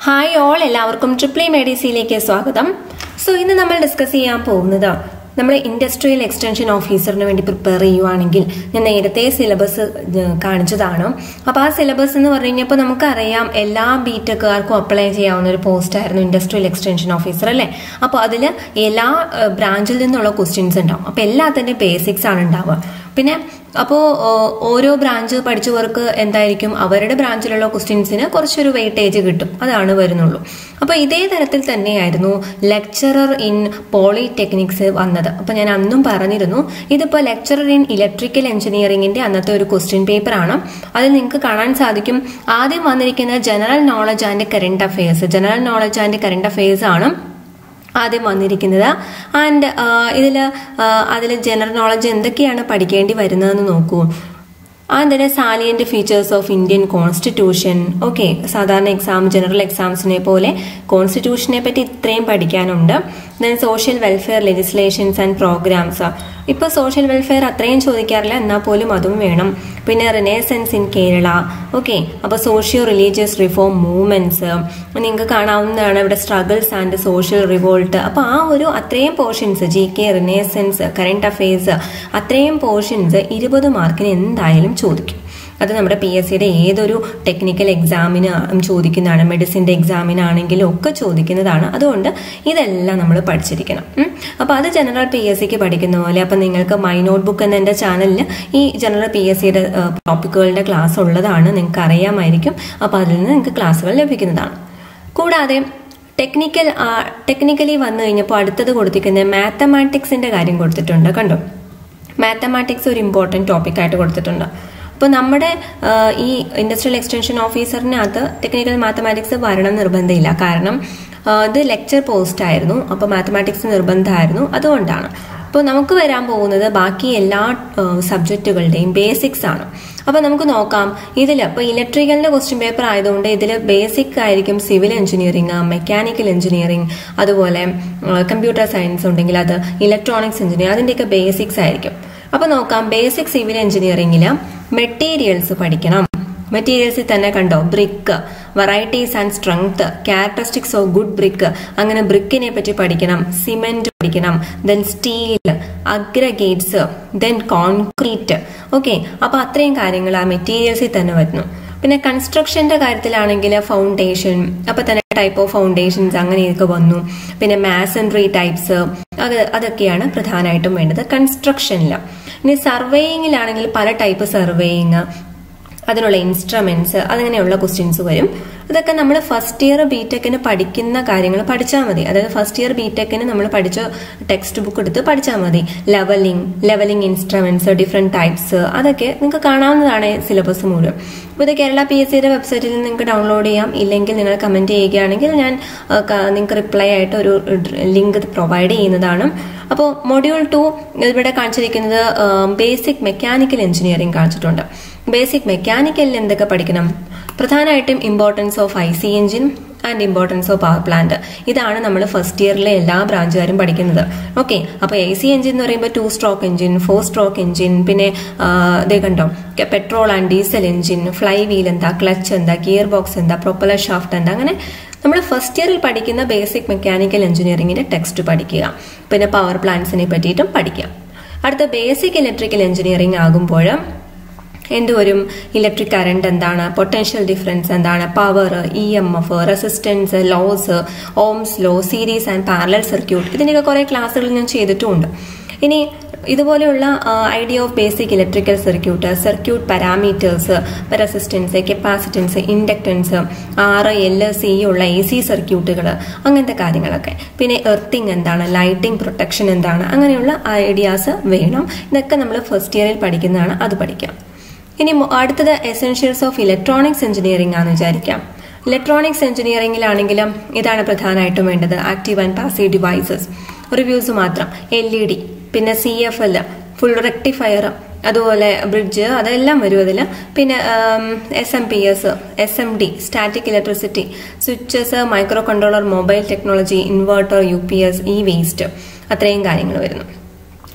hi all എല്ലാവർക്കും ട്രിപ്ലി മെഡിസിയിലേക്ക് സ്വാഗതം so ഇന്ന് നമ്മൾ ഡിസ്കസ് ചെയ്യാൻ പോകുന്നത് നമ്മൾ ഇൻഡസ്ട്രിയൽ എക്സ്റ്റൻഷൻ ഓഫീസറിന് വേണ്ടി പ്രിപ്പയർ ചെയ്യുവാണെങ്കിൽ ഞാൻ നേരത്തെ സിലബസ് കാണിച്ചതാണ് അപ്പോൾ ആ സിലബസ് എന്ന് പറഞ്ഞു കഴിഞ്ഞപ്പോൾ നമുക്കറിയാം എല്ലാ ബിടെക്കുകാർക്കും അപ്ലൈ ചെയ്യാവുന്ന ഒരു പോസ്റ്റ് ആയിരുന്നു ഇൻഡസ്ട്രിയൽ എക്സ്റ്റൻഷൻ ഓഫീസർ അല്ലേ അപ്പോൾ അതിൽ എല്ലാ ബ്രാഞ്ചിൽ നിന്നുള്ള ക്വസ്റ്റ്യൻസ് ഉണ്ടാവും അപ്പോൾ എല്ലാത്തിൻ്റെ ബേസിക്സ് ആണ് ഉണ്ടാവുക പിന്നെ അപ്പോൾ ഓരോ ബ്രാഞ്ച് പഠിച്ചവർക്ക് എന്തായിരിക്കും അവരുടെ ബ്രാഞ്ചിലുള്ള ക്വസ്റ്റ്യൻസിന് കുറച്ചൊരു വെയിറ്റേജ് കിട്ടും അതാണ് വരുന്നുള്ളൂ അപ്പോൾ ഇതേ തരത്തിൽ തന്നെയായിരുന്നു ലെക്ചറർ ഇൻ പോളിടെക്നിക്സ് വന്നത് അപ്പോൾ ഞാൻ അന്നും പറഞ്ഞിരുന്നു ഇതിപ്പോൾ ലെക്ചറർ ഇൻ ഇലക്ട്രിക്കൽ എഞ്ചിനീയറിംഗിന്റെ അന്നത്തെ ഒരു ക്വസ്റ്റ്യൻ പേപ്പർ ആണ് അതിൽ നിങ്ങൾക്ക് കാണാൻ സാധിക്കും ആദ്യം വന്നിരിക്കുന്ന general knowledge and current affairs general knowledge and current affairs ആണ് ആദ്യം വന്നിരിക്കുന്നത് ആൻഡ് ഇതിൽ അതിൽ ജനറൽ നോളജ് എന്തൊക്കെയാണ് പഠിക്കേണ്ടി വരുന്നതെന്ന് നോക്കൂ ആൻഡ് തന്നെ salient features of Indian constitution okay സാധാരണ എക്സാം ജനറൽ എക്സാംസിനെ പോലെ കോൺസ്റ്റിറ്റ്യൂഷനെ പറ്റി ഇത്രയും പഠിക്കാനുണ്ട് then social welfare legislations and programmes ഇപ്പോൾ സോഷ്യൽ വെൽഫെയർ അത്രയും ചോദിക്കാറില്ല എന്നാൽ പോലും അതും വേണം പിന്നെ റിനേസൻസ് ഇൻ കേരള ഓക്കെ അപ്പോൾ സോഷ്യോ റിലീജിയസ് റിഫോം മൂവ്മെന്റ്സ് നിങ്ങൾക്ക് കാണാവുന്നതാണ് ഇവിടെ സ്ട്രഗിൾസ് ആൻഡ് സോഷ്യൽ റിവോൾട്ട് അപ്പോൾ ആ ഒരു അത്രയും portions G K renaissance current affairs അത്രയും പോർഷൻസ് ഇരുപത് മാർക്കിന് എന്തായാലും ചോദിക്കും അത് നമ്മുടെ പി എസ് സിയുടെ ഏതൊരു ടെക്നിക്കൽ എക്സാമിന് ചോദിക്കുന്നതാണ് മെഡിസിൻ്റെ എക്സാമിനാണെങ്കിലും ഒക്കെ ചോദിക്കുന്നതാണ് അതുകൊണ്ട് ഇതെല്ലാം നമ്മൾ പഠിച്ചിരിക്കണം അപ്പോൾ അത് ജനറൽ പി എസ് സിക്ക് പഠിക്കുന്ന പോലെ അപ്പം നിങ്ങൾക്ക് മൈ നോട്ട് ബുക്ക് എന്ന എൻ്റെ ചാനലിൽ ഈ ജനറൽ പി എസ് സിയുടെ ടോപ്പിക്കുകളുടെ ക്ലാസ് ഉള്ളതാണ് നിങ്ങൾക്ക് അറിയാമായിരിക്കും അപ്പോൾ അതിൽ നിന്ന് നിങ്ങൾക്ക് ക്ലാസ്സുകൾ ലഭിക്കുന്നതാണ് കൂടാതെ ടെക്നിക്കൽ ടെക്നിക്കലി വന്നു കഴിഞ്ഞപ്പോൾ അടുത്തത് കൊടുത്തിരിക്കുന്നത് മാത്തമാറ്റിക്സിന്റെ കാര്യം കൊടുത്തിട്ടുണ്ട് കണ്ടോ മാത്തമാറ്റിക്സ് ഒരു ഇമ്പോർട്ടൻറ്റ് ടോപ്പിക്കായിട്ട് കൊടുത്തിട്ടുണ്ട് അപ്പോൾ നമ്മുടെ ഈ ഇൻഡസ്ട്രിയൽ എക്സ്റ്റൻഷൻ ഓഫീസറിനകത്ത് ടെക്നിക്കൽ മാത്തമാറ്റിക്സ് വരണം നിർബന്ധമില്ല കാരണം ഇത് ലെക്ചർ പോസ്റ്റ് ആയിരുന്നു അപ്പോൾ മാത്തമാറ്റിക്സ് നിർബന്ധമായിരുന്നു അതുകൊണ്ടാണ് അപ്പോൾ നമുക്ക് വരാൻ പോകുന്നത് ബാക്കി എല്ലാ സബ്ജക്റ്റുകളുടെയും ബേസിക്സ് ആണ് അപ്പോൾ നമുക്ക് നോക്കാം ഇതിൽ ഇപ്പോൾ ഇലക്ട്രിക്കലിന്റെ ക്വസ്റ്റ്യൻ പേപ്പർ ആയതുകൊണ്ട് ഇതിൽ ബേസിക് ആയിരിക്കും സിവിൽ എഞ്ചിനീയറിംഗ് മെക്കാനിക്കൽ എഞ്ചിനീയറിംഗ് അതുപോലെ കമ്പ്യൂട്ടർ സയൻസ് ഉണ്ടെങ്കിൽ അത് ഇലക്ട്രോണിക്സ് എഞ്ചിനീയറിംഗ് അതിൻ്റെയൊക്കെ ബേസിക്സ് ആയിരിക്കും അപ്പോൾ നോക്കാം ബേസിക് സിവിൽ എഞ്ചിനീയറിംഗിൽ മെറ്റീരിയൽസ് പഠിക്കണം മെറ്റീരിയൽസിൽ തന്നെ കണ്ടോ brick varieties and strength characteristics of good brick അങ്ങനെ ബ്രിക്കിനെ പറ്റി പഠിക്കണം സിമെന്റ് പഠിക്കണം then steel aggregates then concrete okay അപ്പൊ അത്രയും കാര്യങ്ങൾ ആ മെറ്റീരിയൽസിൽ തന്നെ വരുന്നു പിന്നെ കൺസ്ട്രക്ഷന്റെ കാര്യത്തിലാണെങ്കിൽ ഫൗണ്ടേഷൻ അപ്പൊ തന്നെ ടൈപ്പ് ഓഫ് ഫൗണ്ടേഷൻസ് അങ്ങനെയൊക്കെ വന്നു പിന്നെ മാസൻട്രി ടൈപ്സ് അത് അതൊക്കെയാണ് പ്രധാനമായിട്ടും വേണ്ടത് കൺസ്ട്രക്ഷനിൽ ഇനി സർവേയിങ്ങിലാണെങ്കിൽ പല ടൈപ്പ് സർവേയിങ് അതിനുള്ള ഇൻസ്ട്രുമെന്റ്സ് അങ്ങനെയുള്ള ക്വസ്റ്റ്യൻസ് വരും അതൊക്കെ നമ്മൾ ഫസ്റ്റ് ഇയർ ബിടെക്കിന് പഠിക്കുന്ന കാര്യങ്ങൾ പഠിച്ചാൽ മതി അതായത് ഫസ്റ്റ് ഇയർ ബിടെക്കിന് നമ്മൾ പഠിച്ച ടെക്സ്റ്റ് ബുക്ക് എടുത്ത് പഠിച്ചാൽ മതി levelling levelling instruments different types അതൊക്കെ നിങ്ങൾക്ക് കാണാവുന്നതാണ് സിലബസ് മുഴുവൻ അപ്പോൾ ഇത് കേരള പി എസ് സിയുടെ വെബ്സൈറ്റിൽ നിങ്ങൾക്ക് ഡൗൺലോഡ് ചെയ്യാം ഇല്ലെങ്കിൽ നിങ്ങൾ കമന്റ് ചെയ്യുകയാണെങ്കിൽ ഞാൻ നിങ്ങൾക്ക് റിപ്ലൈ ആയിട്ട് ഒരു ലിങ്ക് പ്രൊവൈഡ് ചെയ്യുന്നതാണ് അപ്പോൾ മൊഡ്യൂൾ ടു ഇവിടെ കാണിച്ചിരിക്കുന്നത് ബേസിക് മെക്കാനിക്കൽ എഞ്ചിനീയറിംഗ് കാണിച്ചിട്ടുണ്ട് ബേസിക് മെക്കാനിക്കലിൽ എന്തൊക്കെ പഠിക്കണം പ്രധാനമായിട്ടും importance of I C engine and importance of power plant ഇതാണ് നമ്മൾ ഫസ്റ്റ് ഇയറിലെ എല്ലാ ബ്രാഞ്ചുകാരും പഠിക്കുന്നത് ഓക്കെ അപ്പോൾ എ സി എഞ്ചിൻ എന്ന് പറയുമ്പോൾ two stroke engine four stroke engine പിന്നെ ഇതേ കണ്ടോ petrol and diesel engine flywheel എന്താ ക്ലച്ച് എന്താ ഗിയർ ബോക്സ് എന്താ പ്രൊപ്പലർ ഷാഫ്റ്റ് എന്താ അങ്ങനെ നമ്മൾ ഫസ്റ്റ് ഇയറിൽ പഠിക്കുന്ന ബേസിക് മെക്കാനിക്കൽ എഞ്ചിനീയറിംഗിന്റെ ടെക്സ്റ്റ് പഠിക്കുക പിന്നെ പവർ പ്ലാന്റ്സിനെ പറ്റിയിട്ടും പഠിക്കുക അടുത്ത ബേസിക് ഇലക്ട്രിക്കൽ എഞ്ചിനീയറിംഗ് ആകുമ്പോൾ എന്തുവരും ഇലക്ട്രിക് കറണ്ട് എന്താണ് പൊട്ടൻഷ്യൽ ഡിഫറൻസ് എന്താണ് power E M F resistance loss Ohm's law series and parallel circuit ഇതിൻ്റെയൊക്കെ കുറേ ക്ലാസ്സുകൾ ഞാൻ ചെയ്തിട്ടുമുണ്ട് ഇനി ഇതുപോലെയുള്ള idea of basic electrical circuit circuit parameters resistance capacitance inductance R L C ഉള്ള എ സി സർക്യൂട്ടുകൾ അങ്ങനത്തെ കാര്യങ്ങളൊക്കെ പിന്നെ എർത്തിങ് എന്താണ് ലൈറ്റിംഗ് പ്രൊട്ടക്ഷൻ എന്താണ് അങ്ങനെയുള്ള ഐഡിയാസ് വേണം ഇതൊക്കെ നമ്മൾ ഫസ്റ്റ് ഇയറിൽ പഠിക്കുന്നതാണ് അത് പഠിക്കാം ഇനി അടുത്തത് എസെൻഷ്യൽസ് ഓഫ് ഇലക്ട്രോണിക്സ് എഞ്ചിനീയറിംഗ് ആണെന്ന് വിചാരിക്കാം ഇലക്ട്രോണിക്സ് എഞ്ചിനീയറിംഗിലാണെങ്കിലും ഇതാണ് പ്രധാനമായിട്ടും വേണ്ടത് active and passive devices reviews മാത്രം എൽ ഇ ഡി പിന്നെ C F L full rectifier അതുപോലെ ബ്രിഡ്ജ് അതെല്ലാം വരും അതിൽ പിന്നെ S M P S S M D static electricity switches microcontroller mobile technology inverter U P S E waste അത്രയും കാര്യങ്ങൾ വരുന്നു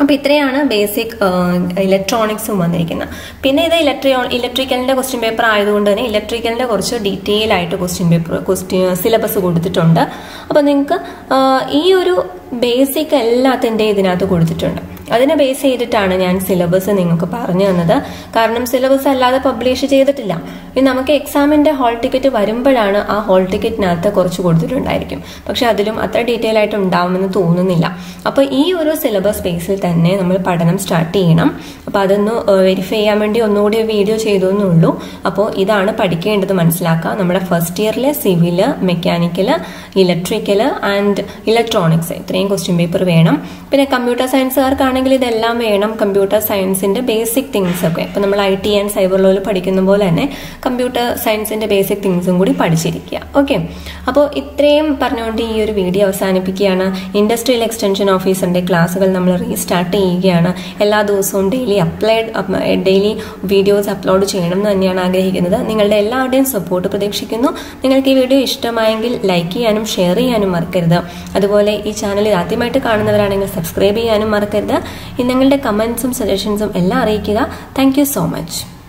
അപ്പോൾ ഇത്രയാണ് ബേസിക് ഇലക്ട്രോണിക്സും വന്നിരിക്കുന്നത് പിന്നെ ഇത് ഇലക്ട്രി ഇലക്ട്രിക്കലിൻ്റെ ക്വസ്റ്റ്യൻ പേപ്പർ ആയതുകൊണ്ട് തന്നെ ഇലക്ട്രിക്കലിൻ്റെ കുറച്ച് ഡീറ്റെയിൽ ആയിട്ട് ക്വസ്റ്റ്യൻ പേപ്പർ ക്വസ്റ്റ്യൻ സിലബസ് കൊടുത്തിട്ടുണ്ട് അപ്പോൾ നിങ്ങൾക്ക് ഈ ഒരു ബേസിക് എല്ലാത്തിൻ്റെ ഇതിനകത്ത് കൊടുത്തിട്ടുണ്ട് അതിനെ ബേസ് ചെയ്തിട്ടാണ് ഞാൻ സിലബസ് നിങ്ങൾക്ക് പറഞ്ഞു തന്നത് കാരണം സിലബസ് അല്ലാതെ പബ്ലിഷ് ചെയ്തിട്ടില്ല ഇനി നമുക്ക് എക്സാമിന്റെ ഹാൾ ടിക്കറ്റ് വരുമ്പോഴാണ് ആ ഹാൾ ടിക്കറ്റിനകത്ത് കുറച്ച് കൊടുത്തിട്ടുണ്ടായിരിക്കും പക്ഷെ അതിലും അത്ര ഡീറ്റെയിൽ ആയിട്ട് ഉണ്ടാവുമെന്ന് തോന്നുന്നില്ല അപ്പോൾ ഈ ഒരു സിലബസ് ബേസിൽ തന്നെ നമ്മൾ പഠനം സ്റ്റാർട്ട് ചെയ്യണം അപ്പോൾ അതൊന്ന് വെരിഫൈ ചെയ്യാൻ വേണ്ടി ഒന്നുകൂടി വീഡിയോ ചെയ്തു എന്നുള്ളൂ അപ്പോൾ ഇതാണ് പഠിക്കേണ്ടത് മനസ്സിലാക്കുക നമ്മുടെ ഫസ്റ്റ് ഇയറിലെ civil mechanical electrical and electronics ഇത്രയും ക്വസ്റ്റ്യൻ പേപ്പർ വേണം പിന്നെ കമ്പ്യൂട്ടർ സയൻസുകാർക്കാണെങ്കിൽ ഇതെല്ലാം വേണം കമ്പ്യൂട്ടർ സയൻസിന്റെ ബേസിക് തിങ്സ് ഒക്കെ ഇപ്പം നമ്മൾ ഐ ടി ആൻഡ് സൈബർ ലോയിൽ പഠിക്കുന്ന പോലെ തന്നെ കമ്പ്യൂട്ടർ സയൻസിന്റെ ബേസിക് തിങ്സും കൂടി പഠിച്ചിരിക്കുക ഓക്കെ അപ്പോൾ ഇത്രയും പറഞ്ഞുകൊണ്ട് ഈ ഒരു വീഡിയോ അവസാനിപ്പിക്കുകയാണ് ഇൻഡസ്ട്രിയൽ എക്സ്റ്റൻഷൻ ഓഫീസറിന്റെ ക്ലാസ്സുകൾ നമ്മൾ റീസ്റ്റാർട്ട് ചെയ്യുകയാണ് എല്ലാ ദിവസവും daily upload daily videos upload ചെയ്യണം എന്ന് തന്നെയാണ് ആഗ്രഹിക്കുന്നത് നിങ്ങളുടെ എല്ലാവരുടെയും സപ്പോർട്ട് പ്രതീക്ഷിക്കുന്നു നിങ്ങൾക്ക് ഈ വീഡിയോ ഇഷ്ടമായെങ്കിൽ ലൈക്ക് ചെയ്യാനും ഷെയർ ചെയ്യാനും മറക്കരുത് അതുപോലെ ഈ ചാനൽ ആദ്യമായിട്ട് കാണുന്നവരാണെങ്കിൽ സബ്സ്ക്രൈബ് ചെയ്യാനും മറക്കരുത് നിങ്ങളുടെ കമൻസും സജഷൻസും എല്ലാം അറിയിക്കുക താങ്ക് സോ മച്ച്